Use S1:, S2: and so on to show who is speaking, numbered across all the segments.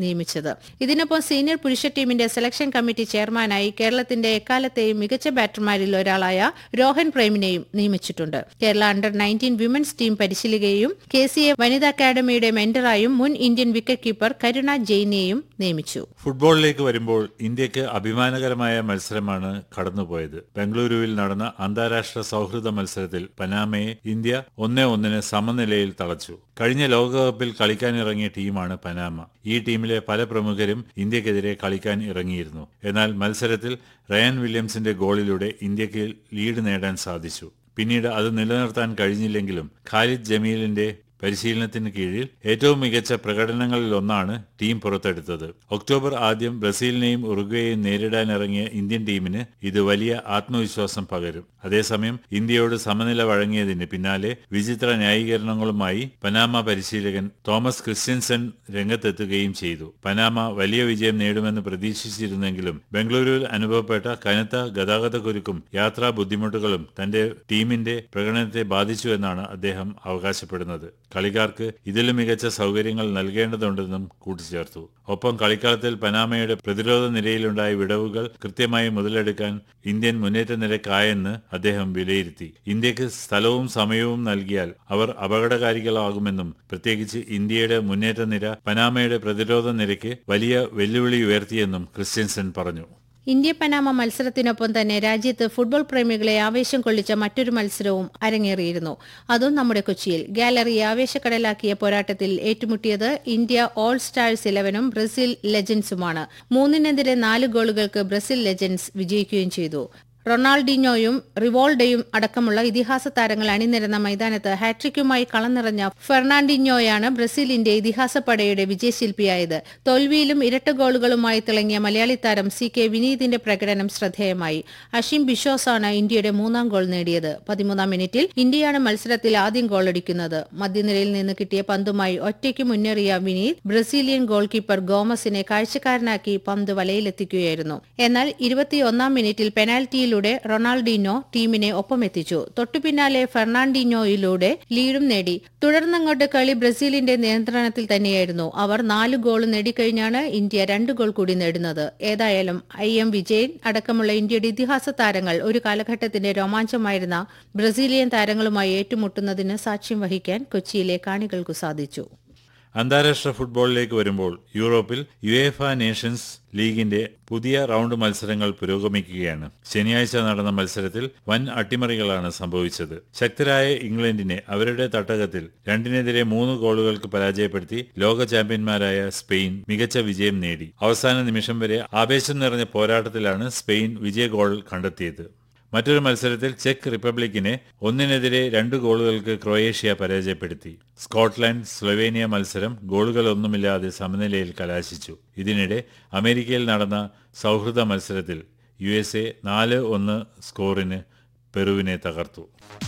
S1: നിയമിച്ചത് ഇതിനൊപ്പം സീനിയർ പുരുഷ ടീമിന്റെ സെലക്ഷൻ കമ്മിറ്റി ചെയർമാനായി കേരളത്തിന്റെ എക്കാലത്തെയും മികച്ച ബാറ്റർമാരിൽ ഒരാളായ രോഹൻ പ്രേമിനെയും നിയമിച്ചിട്ടുണ്ട് Kerala under nineteen women's team പരിശീലകയും കെ സി എ വനിതാ അക്കാദമിയുടെ മെന്ററായും മുൻ ഇന്ത്യൻ വിക്കറ്റ് കീപ്പർ കരുണ ജെയിനെയും നിയമിച്ചു
S2: ഫുട്ബോളിലേക്ക് വരുമ്പോൾ ഇന്ത്യക്ക് അഭിമാനകരമായ മത്സരമാണ് കടന്നുപോയത് ബംഗളൂരുവിൽ നടന്ന അന്താരാഷ്ട്ര സൗഹൃദ മത്സരത്തിൽ പനാമയെ ഇന്ത്യ ഒന്നേ ഒന്നിന് സമനിലയിൽ തളച്ചു കഴിഞ്ഞ ലോകകപ്പിൽ കളിക്കാനിറങ്ങിയ ടീമാണ് പനാമ ഈ ടീമിലെ പല പ്രമുഖരും ഇന്ത്യക്കെതിരെ കളിക്കാൻ ഇറങ്ങിയിരുന്നു എന്നാൽ മത്സരത്തിൽ റയൻ വില്യംസിന്റെ ഗോളിലൂടെ ഇന്ത്യക്ക് ലീഡ് നേടാൻ സാധിച്ചു പിന്നീട് അത് നിലനിർത്താൻ കഴിഞ്ഞില്ലെങ്കിലും ഖാലിദ് ജമീലിന്റെ പരിശീലനത്തിന് കീഴിൽ ഏറ്റവും മികച്ച പ്രകടനങ്ങളിലൊന്നാണ് ടീം പുറത്തെടുത്തത് ഒക്ടോബർ ആദ്യം ബ്രസീലിനെയും ഉറുഗ്വേയെയും നേരിടാനിറങ്ങിയ ഇന്ത്യൻ ടീമിന് ഇത് വലിയ ആത്മവിശ്വാസം പകരും അതേസമയം ഇന്ത്യയോട് സമനില വഴങ്ങിയതിന് പിന്നാലെ വിചിത്ര ന്യായീകരണങ്ങളുമായി പനാമ പരിശീലകൻ തോമസ് ക്രിസ്ത്യൻസൺ രംഗത്തെത്തുകയും ചെയ്തു പനാമ വലിയ വിജയം നേടുമെന്ന് പ്രതീക്ഷിച്ചിരുന്നെങ്കിലും ബംഗളൂരുവിൽ അനുഭവപ്പെട്ട കനത്ത ഗതാഗതക്കുരുക്കും യാത്രാ ബുദ്ധിമുട്ടുകളും തന്റെ ടീമിന്റെ പ്രകടനത്തെ ബാധിച്ചുവെന്നാണ് അദ്ദേഹം അവകാശപ്പെടുന്നത് കളിക്കാർക്ക് ഇതിലും മികച്ച സൗകര്യങ്ങൾ നൽകേണ്ടതുണ്ടെന്നും കൂട്ടിച്ചേർത്തു ഒപ്പം കളിക്കളത്തിൽ പനാമയുടെ പ്രതിരോധ നിരയിലുണ്ടായ വിടവുകൾ കൃത്യമായി മുതലെടുക്കാൻ ഇന്ത്യൻ മുന്നേറ്റ നിരക്കായെന്ന് അദ്ദേഹം വിലയിരുത്തി ഇന്ത്യക്ക് സ്ഥലവും സമയവും നൽകിയാൽ അവർ അപകടകാരികളാകുമെന്നും പ്രത്യേകിച്ച് ഇന്ത്യയുടെ മുന്നേറ്റ നിര പനാമയുടെ പ്രതിരോധ നിരയ്ക്ക് വലിയ വെല്ലുവിളി ഉയർത്തിയെന്നും ക്രിസ്ത്യൻസൺ പറഞ്ഞു
S1: ഇന്ത്യ പനാമ മത്സരത്തിനൊപ്പം തന്നെ രാജ്യത്ത് ഫുട്ബോൾ പ്രേമികളെ ആവേശം കൊള്ളിച്ച മറ്റൊരു മത്സരവും അരങ്ങേറിയിരുന്നു അതും നമ്മുടെ കൊച്ചിയിൽ ഗാലറി ആവേശക്കടലാക്കിയ പോരാട്ടത്തിൽ ഏറ്റുമുട്ടിയത് ഇന്ത്യ ഓൾ സ്റ്റാഴ്സ് ഇലവനും ബ്രസീൽ ലെജൻസുമാണ് മൂന്നിനെതിരെ നാല് ഗോളുകൾക്ക് ബ്രസീൽ ലെജൻസ് വിജയിക്കുകയും ചെയ്തു റൊണാൾഡിനോയും റിവോൾഡയും അടക്കമുള്ള ഇതിഹാസ താരങ്ങൾ അണിനിരന്ന മൈതാനത്ത് ഹാട്രിക്കുമായി കളം നിറഞ്ഞ ഫെർണാണ്ടിനോയാണ് ബ്രസീലിന്റെ ഇതിഹാസ പടയുടെ വിജയശില്പിയായത് തോൽവിയിലും ഇരട്ട ഗോളുകളുമായി തിളങ്ങിയ മലയാളി താരം സി കെ വിനീതിന്റെ പ്രകടനം ശ്രദ്ധേയമായി അഷിം ബിഷോസാണ് ഇന്ത്യയുടെ മൂന്നാം ഗോൾ നേടിയത് പതിമൂന്നാം മിനിറ്റിൽ ഇന്ത്യയാണ് മത്സരത്തിൽ ആദ്യം ഗോളടിക്കുന്നത് മധ്യനിരയിൽ നിന്ന് കിട്ടിയ പന്തുമായി ഒറ്റയ്ക്ക് മുന്നേറിയ വിനീത് ബ്രസീലിയൻ ഗോൾ കീപ്പർ ഗോമസിനെ കാഴ്ചക്കാരനാക്കി പന്ത് വലയിലെത്തിക്കുകയായിരുന്നു എന്നാൽ ഇരുപത്തിയൊന്നാം മിനിറ്റിൽ പെനാൽറ്റിയിൽ ഗോളിലൂടെ റൊണാൾഡിനോ ടീമിനെ ഒപ്പമെത്തിച്ചു തൊട്ടുപിന്നാലെ ഫെർണാണ്ടിനോയിലൂടെ ലീഡും നേടി തുടർന്നങ്ങോട്ട് കളി ബ്രസീലിന്റെ നിയന്ത്രണത്തിൽ തന്നെയായിരുന്നു അവർ നാല് ഗോൾ നേടിക്കഴിഞ്ഞാണ് ഇന്ത്യ രണ്ട് ഗോൾ കൂടി നേടുന്നത് ഏതായാലും ഐ എം വിജയൻ അടക്കമുള്ള ഇന്ത്യയുടെ ഇതിഹാസ താരങ്ങൾ ഒരു കാലഘട്ടത്തിന്റെ രോമാഞ്ചമായിരുന്ന ബ്രസീലിയൻ താരങ്ങളുമായി ഏറ്റുമുട്ടുന്നതിന് സാക്ഷ്യം വഹിക്കാൻ കൊച്ചിയിലെ കാണികൾക്കു സാധിച്ചു
S2: അന്താരാഷ്ട്ര ഫുട്ബോളിലേക്ക് വരുമ്പോൾ യൂറോപ്പിൽ യുഎഫ നേഷൻസ് ലീഗിന്റെ പുതിയ റൗണ്ട് മത്സരങ്ങൾ പുരോഗമിക്കുകയാണ് ശനിയാഴ്ച നടന്ന മത്സരത്തിൽ വൻ അട്ടിമറികളാണ് സംഭവിച്ചത് ശക്തരായ ഇംഗ്ലണ്ടിനെ അവരുടെ തട്ടകത്തിൽ രണ്ടിനെതിരെ മൂന്ന് ഗോളുകൾക്ക് പരാജയപ്പെടുത്തി ലോക ചാമ്പ്യന്മാരായ സ്പെയിൻ മികച്ച വിജയം നേടി അവസാന നിമിഷം വരെ ആവേശം നിറഞ്ഞ പോരാട്ടത്തിലാണ് സ്പെയിൻ വിജയ ഗോൾ കണ്ടെത്തിയത് മറ്റൊരു മത്സരത്തിൽ ചെക്ക് റിപ്പബ്ലിക്കിനെ ഒന്നിനെതിരെ രണ്ട് ഗോളുകൾക്ക് ക്രൊയേഷ്യ പരാജയപ്പെടുത്തി സ്കോട്ട്ലാൻഡ് സ്ലൊവേനിയ മത്സരം ഗോളുകളൊന്നുമില്ലാതെ സമനിലയിൽ കലാശിച്ചു ഇതിനിടെ അമേരിക്കയിൽ നടന്ന സൗഹൃദ മത്സരത്തിൽ യു എസ് എ നാല് ഒന്ന് സ്കോറിന് പെറുവിനെ തകർത്തു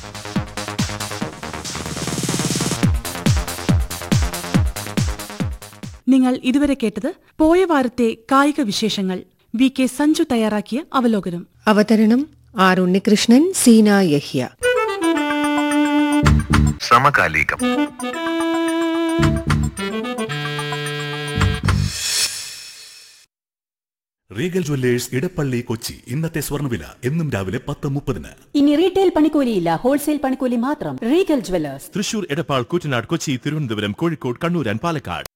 S3: നിങ്ങൾ ഇതുവരെ കേട്ടത് പോയ വാരത്തെ കായിക വിശേഷങ്ങൾ വി കെ സഞ്ജു തയ്യാറാക്കിയ അവലോകനം
S4: അവതരണം ആർ ഉണ്ണികൃഷ്ണൻ സീന യഹ്യ
S5: സമകാലികം
S6: റീഗൽ ജ്വല്ലേഴ്സ് ഇടപ്പള്ളി കൊച്ചി ഇന്നത്തെ സ്വർണ്ണവില എന്നും രാവിലെ പത്ത് മുപ്പതിന്
S7: ഇനി റീറ്റെയിൽ പണിക്കൂലിയില്ല ഹോൾസെയിൽ പണിക്കൂലി മാത്രം Regal jewellers
S6: Thrissur Edappal Koottanad Kochi Thiruvananthapuram Kozhikode Kannur and Palakkad